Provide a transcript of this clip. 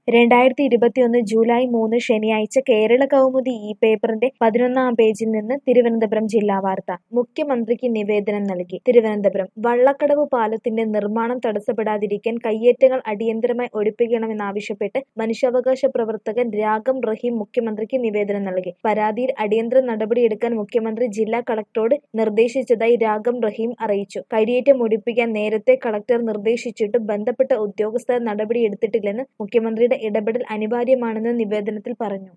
രണ്ടായിരത്തി ഇരുപത്തിയൊന്ന് ജൂലൈ മൂന്ന് ശനിയാഴ്ച കേരള കൗമുദി ഈ പേപ്പറിന്റെ പതിനൊന്നാം പേജിൽ നിന്ന് തിരുവനന്തപുരം ജില്ലാ വാർത്ത മുഖ്യമന്ത്രിക്ക് നിവേദനം നൽകി തിരുവനന്തപുരം വള്ളക്കടവ് പാലത്തിന്റെ നിർമ്മാണം തടസ്സപ്പെടാതിരിക്കാൻ കയ്യേറ്റങ്ങൾ അടിയന്തരമായി ഒഴിപ്പിക്കണമെന്നാവശ്യപ്പെട്ട് മനുഷ്യാവകാശ പ്രവർത്തകൻ രാഗം റഹീം മുഖ്യമന്ത്രിക്ക് നിവേദനം നൽകി പരാതിയിൽ അടിയന്തര നടപടിയെടുക്കാൻ മുഖ്യമന്ത്രി ജില്ലാ കളക്ടറോട് നിർദ്ദേശിച്ചതായി രാഗം റഹീം അറിയിച്ചു കയ്യേറ്റം ഒഴിപ്പിക്കാൻ നേരത്തെ കളക്ടർ നിർദ്ദേശിച്ചിട്ടും ബന്ധപ്പെട്ട ഉദ്യോഗസ്ഥർ നടപടിയെടുത്തിട്ടില്ലെന്ന് മുഖ്യമന്ത്രിയുടെ ഇടപെടൽ അനിവാര്യമാണെന്ന് നിവേദനത്തിൽ പറഞ്ഞു